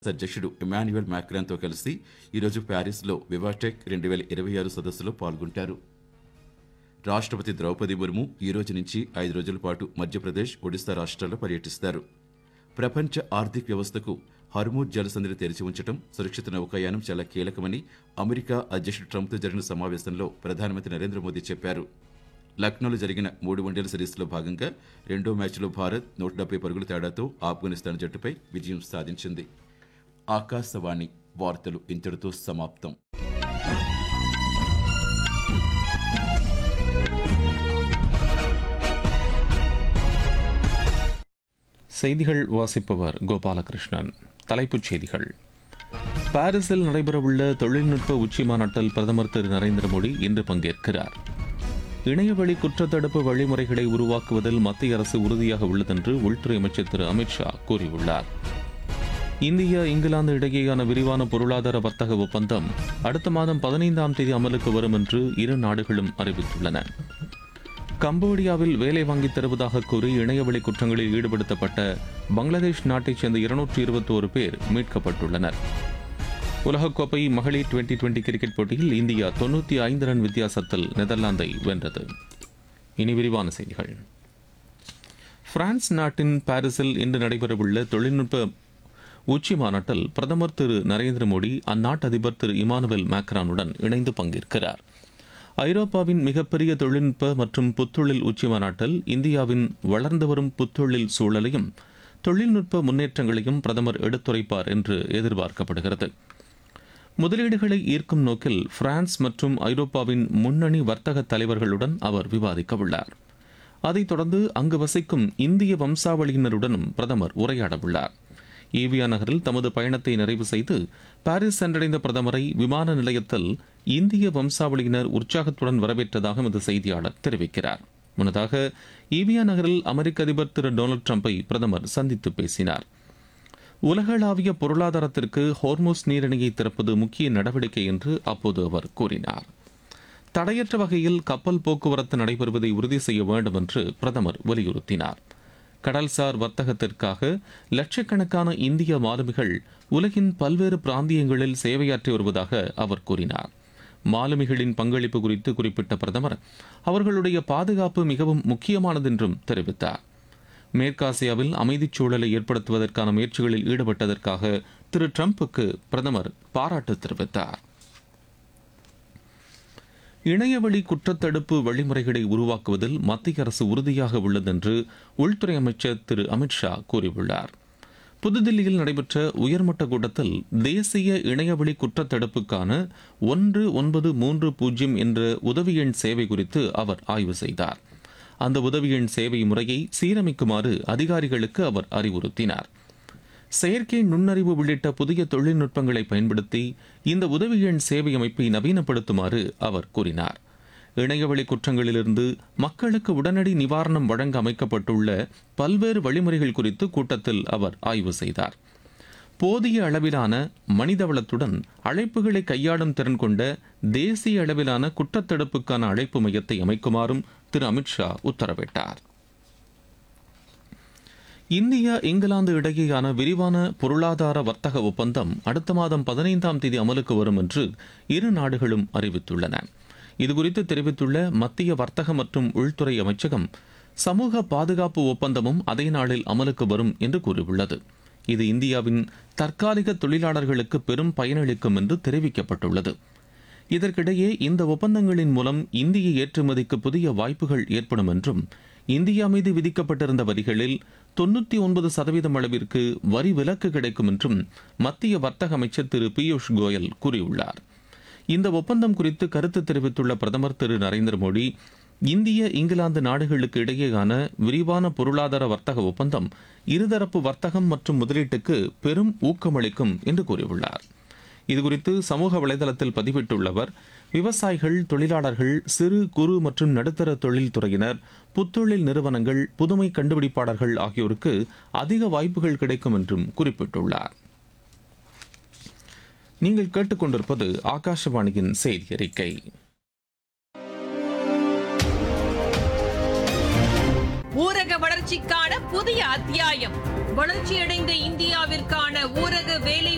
అధ్యక్షుడు ఇమాన్యుయల్ మ్యాక్రాన్తో కలిసి ఈరోజు ప్యారిస్లో వివాటెక్ రెండు వేల ఇరవై ఆరు సదస్సులో పాల్గొంటారు రాష్ట్రపతి ద్రౌపది ముర్ము ఈ రోజు నుంచి ఐదు రోజుల పాటు మధ్యప్రదేశ్ ఒడిశా రాష్ట్రాల్లో పర్యటిస్తారు ప్రపంచ ఆర్థిక వ్యవస్థకు హర్మూజ్ జలసంధిని తెరిచి ఉంచడం సురక్షిత నౌకాయానం చాలా కీలకమని అమెరికా అధ్యక్షుడు ట్రంప్తో జరిగిన సమావేశంలో ప్రధానమంత్రి నరేంద్ర మోదీ చెప్పారు లక్నోలో జరిగిన మూడు వన్డేల సిరీస్లో భాగంగా రెండో మ్యాచ్లో భారత్ నూట డెబ్బై పరుగుల తేడాతో ఆఫ్ఘనిస్తాన్ జట్టుపై విజయం సాధించింది ఆకాశవాణి వార్తలు ఇంతటితో సమాప్తం செய்திகள் வாசிப்பவர் கோபாலகிருஷ்ணன் தலைப்புச் செய்திகள் பாரிஸில் நடைபெறவுள்ள தொழில்நுட்ப உச்சி மாநாட்டில் பிரதமர் திரு நரேந்திர மோடி இன்று பங்கேற்கிறார் இணையவழி குற்றத்தடுப்பு வழிமுறைகளை உருவாக்குவதில் மத்திய அரசு உறுதியாக உள்ளதென்று உள்துறை அமைச்சர் திரு அமித்ஷா கூறியுள்ளார் இந்தியா இங்கிலாந்து இடையேயான விரிவான பொருளாதார வர்த்தக ஒப்பந்தம் அடுத்த மாதம் பதினைந்தாம் தேதி அமலுக்கு வரும் என்று இரு நாடுகளும் அறிவித்துள்ளன கம்போடியாவில் வேலை வாங்கித் தருவதாக கூறி இணையவழி குற்றங்களில் ஈடுபடுத்தப்பட்ட பங்களாதேஷ் நாட்டைச் சேர்ந்த இருநூற்றி இருபத்தோரு பேர் மீட்கப்பட்டுள்ளனர் உலகக்கோப்பை மகளிர் டுவெண்டி டுவெண்டி கிரிக்கெட் போட்டியில் இந்தியா தொண்ணூற்றி ஐந்து ரன் வித்தியாசத்தில் நெதர்லாந்தை வென்றது இனி விரிவான செய்திகள் பிரான்ஸ் நாட்டின் பாரிஸில் இன்று நடைபெறவுள்ள தொழில்நுட்ப உச்சி மாநாட்டில் பிரதமர் திரு நரேந்திர மோடி அந்நாட்டு அதிபர் திரு இமானுவேல் மேக்ரானுடன் இணைந்து பங்கேற்கிறார் ஐரோப்பாவின் மிகப்பெரிய தொழில்நுட்ப மற்றும் புத்தொழில் உச்சி மாநாட்டில் இந்தியாவின் வளர்ந்து வரும் புத்தொழில் சூழலையும் தொழில்நுட்ப முன்னேற்றங்களையும் பிரதமர் எடுத்துரைப்பார் என்று எதிர்பார்க்கப்படுகிறது முதலீடுகளை ஈர்க்கும் நோக்கில் பிரான்ஸ் மற்றும் ஐரோப்பாவின் முன்னணி வர்த்தக தலைவர்களுடன் அவர் விவாதிக்க உள்ளார் அதைத் தொடர்ந்து அங்கு வசிக்கும் இந்திய வம்சாவளியினருடனும் பிரதமர் உரையாட உள்ளார் ஈவியா நகரில் தமது பயணத்தை நிறைவு செய்து பாரிஸ் சென்றடைந்த பிரதமரை விமான நிலையத்தில் இந்திய வம்சாவளியினர் உற்சாகத்துடன் வரவேற்றதாக எமது செய்தியாளர் தெரிவிக்கிறார் முன்னதாக ஈவியா நகரில் அமெரிக்க அதிபர் திரு டொனால்டு ட்ரம்பை பிரதமர் சந்தித்து பேசினார் உலகளாவிய பொருளாதாரத்திற்கு ஹோர்மோஸ் நீரிணையை திறப்பது முக்கிய நடவடிக்கை என்று அப்போது அவர் கூறினார் தடையற்ற வகையில் கப்பல் போக்குவரத்து நடைபெறுவதை உறுதி செய்ய வேண்டும் என்று பிரதமர் வலியுறுத்தினார் கடல்சார் வர்த்தகத்திற்காக லட்சக்கணக்கான இந்திய மாலுமிகள் உலகின் பல்வேறு பிராந்தியங்களில் சேவையாற்றி வருவதாக அவர் கூறினார் மாலுமிகளின் பங்களிப்பு குறித்து குறிப்பிட்ட பிரதமர் அவர்களுடைய பாதுகாப்பு மிகவும் முக்கியமானது என்றும் தெரிவித்தார் மேற்காசியாவில் அமைதிச் சூழலை ஏற்படுத்துவதற்கான முயற்சிகளில் ஈடுபட்டதற்காக திரு டிரம்புக்கு பிரதமர் பாராட்டு தெரிவித்தார் இணையவழி குற்றத்தடுப்பு வழிமுறைகளை உருவாக்குவதில் மத்திய அரசு உறுதியாக உள்ளது என்று உள்துறை அமைச்சர் திரு அமித்ஷா கூறியுள்ளார் புதுதில்லியில் நடைபெற்ற உயர்மட்ட கூட்டத்தில் தேசிய இணையவழி குற்றத்தடுப்புக்கான ஒன்று ஒன்பது மூன்று பூஜ்ஜியம் என்ற உதவி எண் சேவை குறித்து அவர் ஆய்வு செய்தார் அந்த உதவி எண் சேவை முறையை சீரமைக்குமாறு அதிகாரிகளுக்கு அவர் அறிவுறுத்தினார் செயற்கை நுண்ணறிவு உள்ளிட்ட புதிய தொழில்நுட்பங்களை பயன்படுத்தி இந்த உதவி எண் சேவை அமைப்பை நவீனப்படுத்துமாறு அவர் கூறினார் இணையவழி குற்றங்களிலிருந்து மக்களுக்கு உடனடி நிவாரணம் வழங்க அமைக்கப்பட்டுள்ள பல்வேறு வழிமுறைகள் குறித்து கூட்டத்தில் அவர் ஆய்வு செய்தார் போதிய அளவிலான மனிதவளத்துடன் அழைப்புகளை கையாளும் திறன் கொண்ட தேசிய அளவிலான குற்றத்தடுப்புக்கான அழைப்பு மையத்தை அமைக்குமாறும் திரு அமித்ஷா உத்தரவிட்டார் இந்தியா இங்கிலாந்து இடையேயான விரிவான பொருளாதார வர்த்தக ஒப்பந்தம் அடுத்த மாதம் பதினைந்தாம் தேதி அமலுக்கு வரும் என்று இரு நாடுகளும் அறிவித்துள்ளன இதுகுறித்து தெரிவித்துள்ள மத்திய வர்த்தக மற்றும் உள்துறை அமைச்சகம் சமூக பாதுகாப்பு ஒப்பந்தமும் அதே நாளில் அமலுக்கு வரும் என்று கூறியுள்ளது இது இந்தியாவின் தற்காலிக தொழிலாளர்களுக்கு பெரும் பயனளிக்கும் என்று தெரிவிக்கப்பட்டுள்ளது இதற்கிடையே இந்த ஒப்பந்தங்களின் மூலம் இந்திய ஏற்றுமதிக்கு புதிய வாய்ப்புகள் ஏற்படும் என்றும் இந்தியா மீது விதிக்கப்பட்டிருந்த வரிகளில் தொண்ணூத்தி ஒன்பது சதவீதம் அளவிற்கு வரி விலக்கு கிடைக்கும் என்றும் மத்திய வர்த்தக அமைச்சர் திரு பியூஷ் கோயல் கூறியுள்ளார் இந்த ஒப்பந்தம் குறித்து கருத்து தெரிவித்துள்ள பிரதமர் திரு நரேந்திர மோடி இந்திய இங்கிலாந்து நாடுகளுக்கு இடையேயான விரிவான பொருளாதார வர்த்தக ஒப்பந்தம் இருதரப்பு வர்த்தகம் மற்றும் முதலீட்டுக்கு பெரும் ஊக்கமளிக்கும் என்று கூறியுள்ளார் இதுகுறித்து சமூக வலைதளத்தில் பதிவிட்டுள்ள அவர் விவசாயிகள் தொழிலாளர்கள் சிறு குறு மற்றும் நடுத்தர தொழில்துறையினர் புத்தொழில் நிறுவனங்கள் புதுமை கண்டுபிடிப்பாளர்கள் ஆகியோருக்கு அதிக வாய்ப்புகள் கிடைக்கும் என்றும் குறிப்பிட்டுள்ளார் நீங்கள் கேட்டுக்கொண்டிருப்பது ஆகாஷவாணியின் செய்தி அறிக்கை ஊரக வளர்ச்சிக்கான புதிய அத்தியாயம் வளர்ச்சியடைந்த இந்தியாவிற்கான ஊரக வேலை